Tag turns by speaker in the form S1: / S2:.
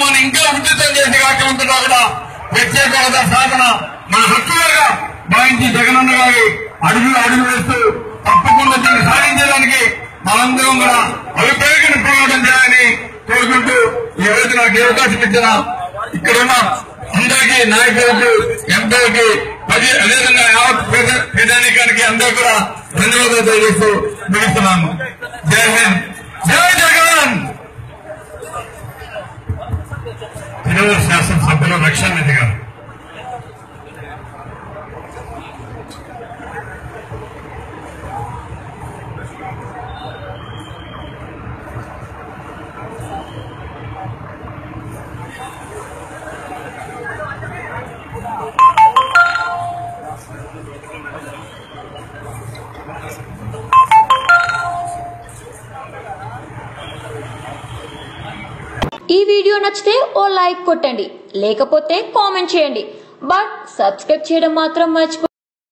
S1: కార్యక్రమాన్ని ఇంకా ఉచితం చేసే కార్యక్రమంతో కూడా ప్రత్యేక హోదా సాధన మన హక్కులుగా భావించి జగనన్న గారి అడుగులు అడుగు వేస్తూ తప్పకుండా దీన్ని సాధించడానికి మనందరం కూడా అభిప్రాయాన్ని పోరాటం చేయాలని కోరుకుంటూ ఈ రోజు నాకు ఈ అవకాశం ఇచ్చిన ఇక్కడున్న అందరికీ నాయకులకు ఎంపీలకి అదే అదేవిధంగా యావత్ పేద- పేదానికానికి అందరూ కూడా ధన్యవాదాలు తెలియజేస్తూ ముగిస్తున్నాను జై హింద్ జై జగన్ తిరువురు శాసనసభ్యులు రక్షణ నిధి గారు
S2: ఈ వీడియో నచ్చితే ఓ లైక్ కొట్టండి లేకపోతే కామెంట్ చేయండి బట్ సబ్స్క్రైబ్ చేయడం మాత్రం మర్చిపో